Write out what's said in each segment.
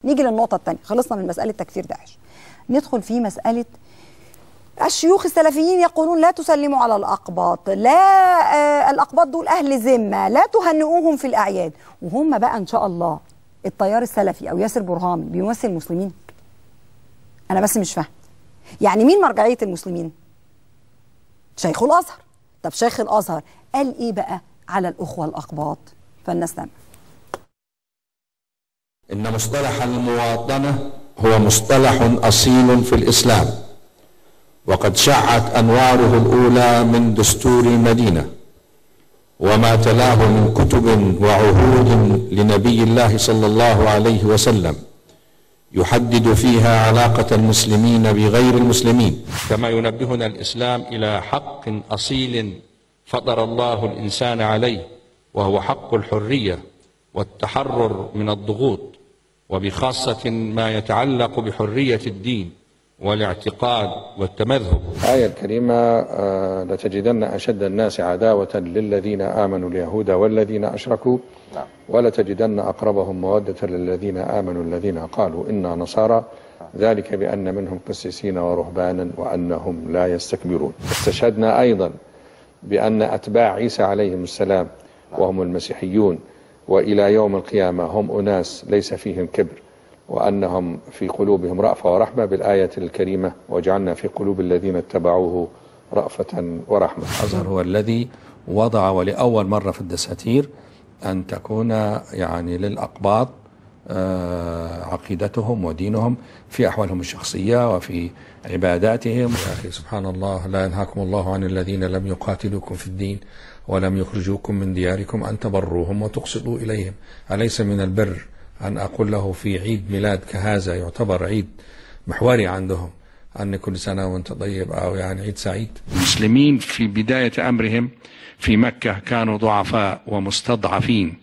نيجي للنقطه الثانيه خلصنا من مساله تكفير داعش ندخل في مساله الشيوخ السلفيين يقولون لا تسلموا على الأقباط لا آه الأقباط دول أهل ذمة لا تهنئوهم في الأعياد وهم بقى إن شاء الله التيار السلفي أو ياسر برهامي بيمثل المسلمين أنا بس مش فاهم يعني مين مرجعية المسلمين شيخ الأزهر طب شيخ الأزهر قال إيه بقى على الأخوة الأقباط فلنستمع إن مصطلح المواطنة هو مصطلح أصيل في الإسلام وقد شعت أنواره الأولى من دستور المدينة وما تلاه من كتب وعهود لنبي الله صلى الله عليه وسلم يحدد فيها علاقة المسلمين بغير المسلمين كما ينبهنا الإسلام إلى حق أصيل فطر الله الإنسان عليه وهو حق الحرية والتحرر من الضغوط وبخاصة ما يتعلق بحرية الدين والاعتقاد والتمذهب الآية الكريمة آه، لتجدن أشد الناس عداوة للذين آمنوا اليهود والذين أشركوا ولتجدن أقربهم مودة للذين آمنوا الذين قالوا إنا نصارى ذلك بأن منهم قسيسين ورهبانا وأنهم لا يستكبرون استشهدنا أيضا بأن أتباع عيسى عليهم السلام وهم المسيحيون وإلى يوم القيامة هم أناس ليس فيهم كبر وأنهم في قلوبهم رأفة ورحمة بالآية الكريمة وجعلنا في قلوب الذين اتبعوه رأفة ورحمة الأزهر هو الذي وضع ولأول مرة في الدساتير أن تكون يعني للأقباط آه، عقيدتهم ودينهم في أحوالهم الشخصية وفي عباداتهم يا أخي سبحان الله لا ينهاكم الله عن الذين لم يقاتلوكم في الدين ولم يخرجوكم من دياركم أن تبروهم وتقسطوا إليهم أليس من البر أن أقول له في عيد ميلاد كهذا يعتبر عيد محوري عندهم أن كل سنة وأنت طيب أو يعني عيد سعيد المسلمين في بداية أمرهم في مكة كانوا ضعفاء ومستضعفين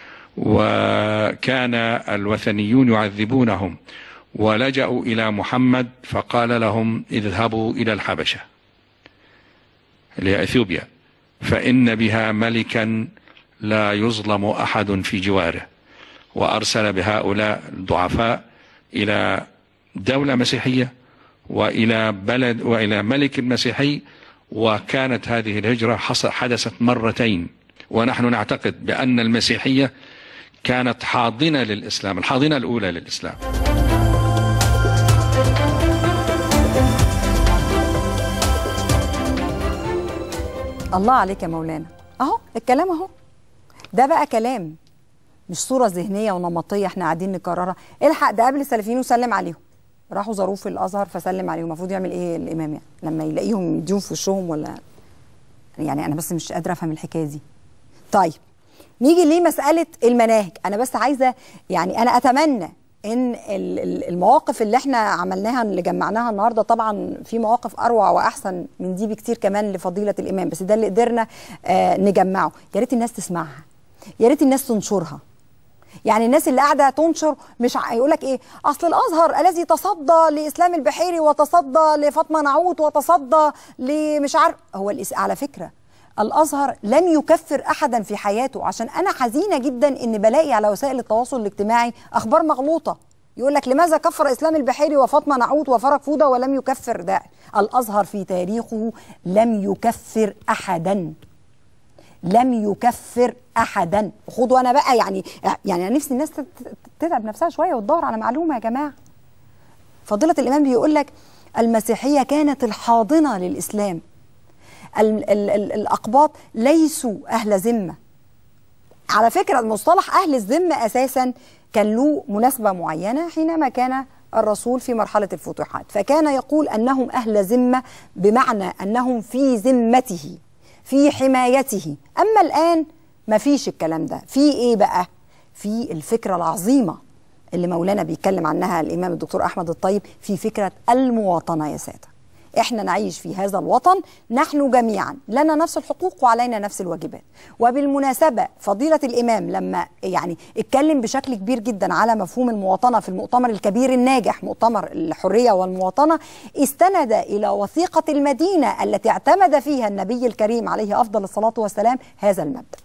وكان الوثنيون يعذبونهم ولجأوا إلى محمد فقال لهم اذهبوا إلى الحبشة لإثيوبيا فإن بها ملكا لا يظلم أحد في جواره وأرسل بهؤلاء الضعفاء إلى دولة مسيحية وإلى بلد وإلى ملك مسيحي وكانت هذه الهجرة حدثت مرتين ونحن نعتقد بأن المسيحية كانت حاضنة للإسلام الحاضنة الأولى للإسلام الله عليك يا مولانا اهو الكلام اهو ده بقى كلام مش صوره ذهنيه ونمطيه احنا قاعدين نكررها الحق ده قبل السلفيين وسلم عليهم راحوا زاروه في الازهر فسلم عليهم المفروض يعمل ايه الامام يعني لما يلاقيهم يديهم في وشهم ولا يعني انا بس مش قادره افهم الحكايه دي طيب نيجي لمساله المناهج انا بس عايزه يعني انا اتمنى ان المواقف اللي احنا عملناها اللي جمعناها النهارده طبعا في مواقف اروع واحسن من دي بكتير كمان لفضيله الامام بس ده اللي قدرنا آه نجمعه يا ريت الناس تسمعها يا ريت الناس تنشرها يعني الناس اللي قاعده تنشر مش هيقول لك ايه اصل الازهر الذي تصدى لاسلام البحيري وتصدى لفاطمه نعوت وتصدى لمش عارف هو على فكره الازهر لم يكفر احدا في حياته عشان انا حزينه جدا ان بلاقي على وسائل التواصل الاجتماعي اخبار مغلوطه يقول لك لماذا كفر اسلام البحيري وفاطمه نعوت وفرج فوده ولم يكفر ده الازهر في تاريخه لم يكفر احدا لم يكفر احدا خدوا انا بقى يعني يعني انا نفسي الناس تتعب نفسها شويه وتدور على معلومه يا جماعه فضيله الامام بيقول لك المسيحيه كانت الحاضنه للاسلام ال ال ال الاقباط ليسوا اهل ذمه على فكره المصطلح اهل الذمه اساسا كان له مناسبه معينه حينما كان الرسول في مرحله الفتوحات فكان يقول انهم اهل ذمه بمعنى انهم في ذمته في حمايته أما الآن ما فيش الكلام ده في إيه بقى في الفكرة العظيمة اللي مولانا بيتكلم عنها الإمام الدكتور أحمد الطيب في فكرة المواطنة يا سادة احنا نعيش في هذا الوطن نحن جميعا لنا نفس الحقوق وعلينا نفس الواجبات وبالمناسبه فضيله الامام لما يعني اتكلم بشكل كبير جدا على مفهوم المواطنه في المؤتمر الكبير الناجح مؤتمر الحريه والمواطنه استند الى وثيقه المدينه التي اعتمد فيها النبي الكريم عليه افضل الصلاه والسلام هذا المبدا